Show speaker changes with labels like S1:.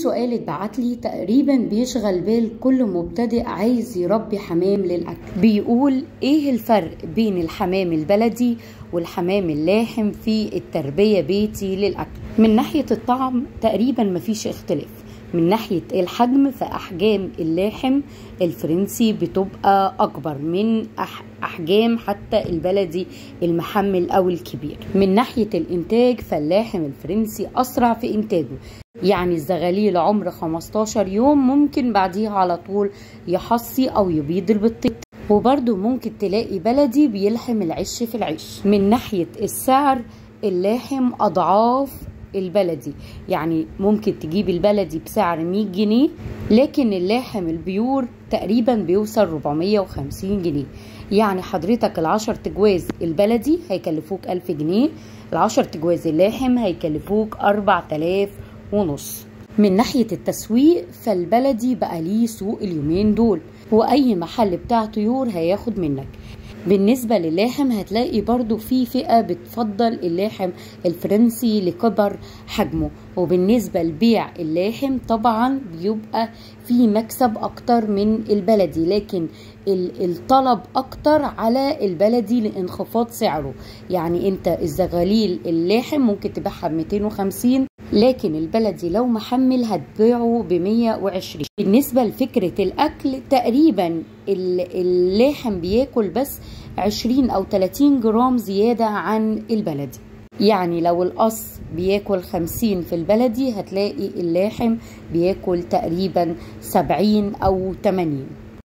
S1: سؤال اتبعت لي تقريبا بيشغل بال كل مبتدئ عايز يربي حمام للاكل بيقول ايه الفرق بين الحمام البلدي والحمام اللاحم في التربيه بيتي للاكل من ناحيه الطعم تقريبا مفيش اختلاف من ناحية الحجم فأحجام اللاحم الفرنسي بتبقى أكبر من أحجام حتى البلدي المحمل أو الكبير من ناحية الإنتاج فاللاحم الفرنسي أسرع في إنتاجه يعني الزغاليل عمر 15 يوم ممكن بعديها على طول يحصي أو يبيض البطيط وبرضه ممكن تلاقي بلدي بيلحم العش في العيش من ناحية السعر اللاحم أضعاف البلدي يعني ممكن تجيب البلدي بسعر 100 جنيه لكن اللاحم البيور تقريبا بيوصل 450 جنيه يعني حضرتك العشر تجواز البلدي هيكلفوك 1000 جنيه العشر تجواز اللاحم هيكلفوك 4000 ونص من ناحية التسويق فالبلدي بقى ليه سوق اليومين دول وأي محل بتاع طيور هياخد منك بالنسبة للاحم هتلاقي برضو في فئة بتفضل اللاحم الفرنسي لكبر حجمه وبالنسبة لبيع اللاحم طبعا بيبقى في مكسب أكتر من البلدي لكن الطلب أكتر على البلدي لانخفاض سعره يعني انت الزغاليل اللاحم ممكن تبيعها ب 250 لكن البلدي لو محمل هتبيعه ب 120 بالنسبة لفكرة الأكل تقريبا اللاحم بياكل بس 20 أو 30 جرام زيادة عن البلدي يعني لو القص بياكل 50 في البلدي هتلاقي اللاحم بياكل تقريبا 70 أو 80